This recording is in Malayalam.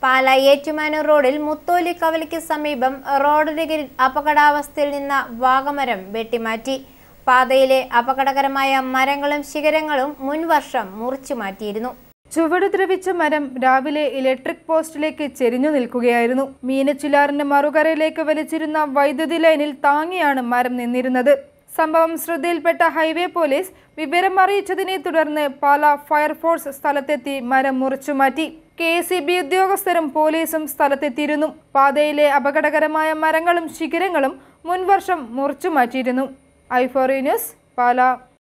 പാല ഏറ്റുമാനൂർ റോഡിൽ മുത്തോലി കവലിക്ക് സമീപം റോഡരികിൽ അപകടാവസ്ഥയിൽ നിന്ന വാഗമരം വെട്ടിമാറ്റി പാതയിലെ അപകടകരമായ മരങ്ങളും ശിഖരങ്ങളും മുൻവർഷം മുറിച്ചു മാറ്റിയിരുന്നു ചുവട് ദ്രവിച്ച മരം രാവിലെ ഇലക്ട്രിക് പോസ്റ്റിലേക്ക് ചെരിഞ്ഞു നിൽക്കുകയായിരുന്നു മീനച്ചിലാറിന്റെ മറുകരയിലേക്ക് വലിച്ചിരുന്ന വൈദ്യുതി ലൈനിൽ താങ്ങിയാണ് മരം നിന്നിരുന്നത് സംഭവം ശ്രദ്ധയിൽപ്പെട്ട ഹൈവേ പോലീസ് വിവരം അറിയിച്ചതിനെ തുടർന്ന് പാല ഫയർഫോഴ്സ് സ്ഥലത്തെത്തി മരം മുറിച്ചുമാറ്റി കെ സി ബി ഉദ്യോഗസ്ഥരും പോലീസും സ്ഥലത്തെത്തിയിരുന്നു പാതയിലെ അപകടകരമായ മരങ്ങളും ശിഖരങ്ങളും മുൻവർഷം മുറിച്ചുമാറ്റിയിരുന്നു ഐഫോറി ന്യൂസ് പാല